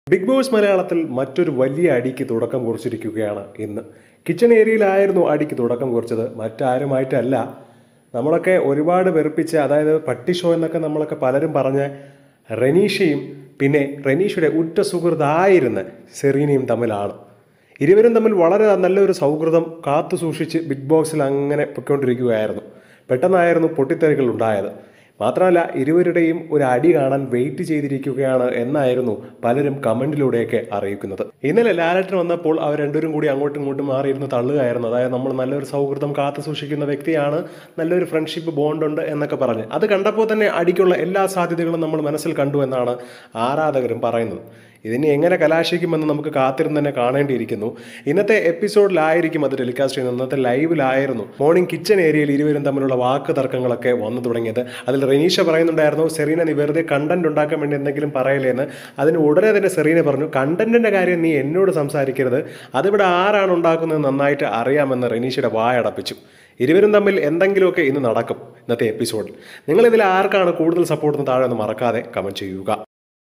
big boss മലയാളത്തിൽ മറ്റൊരു വലിയ അടിക്ക് തുടക്കം കുറിച്ചിരിക്കുകയാണ് ഇന്ന് കിച്ചൺ ഏരിയയിലായിരുന്നു അടിക്ക് തുടക്കം കുറിച്ചത് മറ്റാരുമായിട്ടല്ല നമ്മളൊക്കെ ഒരുപാട് വെറുപ്പിച്ച് അതായത് പട്ടി ഷോ എന്നൊക്കെ നമ്മളൊക്കെ പലരും പറഞ്ഞ റനീഷയും പിന്നെ റനീഷയുടെ ഉറ്റ സുഹൃത്തായിരുന്ന സെറീനയും തമ്മിലാണ് ഇരുവരും തമ്മിൽ വളരെ നല്ലൊരു സൗഹൃദം കാത്തു സൂക്ഷിച്ച് ബിഗ് ബോക്സിൽ അങ്ങനെ പൊയ്ക്കൊണ്ടിരിക്കുകയായിരുന്നു പെട്ടെന്നായിരുന്നു പൊട്ടിത്തെറികൾ ഉണ്ടായത് മാത്രമല്ല ഇരുവരുടെയും ഒരു അടി കാണാൻ വെയിറ്റ് ചെയ്തിരിക്കുകയാണ് എന്നായിരുന്നു പലരും കമന്റിലൂടെയൊക്കെ അറിയിക്കുന്നത് ഇന്നലെ ലാലറ്റൻ വന്നപ്പോൾ അവർ രണ്ടുപേരും കൂടി അങ്ങോട്ടും ഇങ്ങോട്ടും മാറിയിരുന്ന് തള്ളുകയായിരുന്നു അതായത് നമ്മൾ നല്ലൊരു സൗഹൃദം കാത്തു സൂക്ഷിക്കുന്ന വ്യക്തിയാണ് നല്ലൊരു ഫ്രണ്ട്ഷിപ്പ് ബോണ്ട് ഉണ്ട് എന്നൊക്കെ പറഞ്ഞ് അത് കണ്ടപ്പോൾ തന്നെ അടിക്കുള്ള എല്ലാ സാധ്യതകളും നമ്മൾ മനസ്സിൽ കണ്ടു എന്നാണ് ആരാധകരും പറയുന്നത് ഇതിനി എങ്ങനെ കലാശിക്കുമെന്ന് നമുക്ക് കാത്തിരുന്ന് തന്നെ കാണേണ്ടിയിരിക്കുന്നു ഇന്നത്തെ എപ്പിസോഡിലായിരിക്കും അത് ടെലികാസ്റ്റ് ചെയ്യുന്നത് ഇന്നത്തെ ലൈവിലായിരുന്നു മോർണിംഗ് കിച്ചൺ ഏരിയയിൽ ഇരുവരും തമ്മിലുള്ള വാക്ക് തർക്കങ്ങളൊക്കെ വന്നു തുടങ്ങിയത് അതിൽ റെനീഷ പറയുന്നുണ്ടായിരുന്നു സെറീന നീ വെറുതെ കണ്ടന്റ് ഉണ്ടാക്കാൻ വേണ്ടി എന്തെങ്കിലും പറയലേന്ന് അതിന് ഉടനെ തന്നെ സെറീന പറഞ്ഞു കണ്ടന്റിന്റെ കാര്യം നീ എന്നോട് സംസാരിക്കരുത് അതിവിടെ ആരാണ് ഉണ്ടാക്കുന്നത് നന്നായിട്ട് അറിയാമെന്ന് റെനീഷയുടെ വായടപ്പിച്ചു ഇരുവരും തമ്മിൽ എന്തെങ്കിലുമൊക്കെ ഇന്ന് നടക്കും ഇന്നത്തെ എപ്പിസോഡിൽ നിങ്ങൾ ഇതിൽ ആർക്കാണ് കൂടുതൽ സപ്പോർട്ട് താഴെ ഒന്ന് മറക്കാതെ കമന്റ് ചെയ്യുക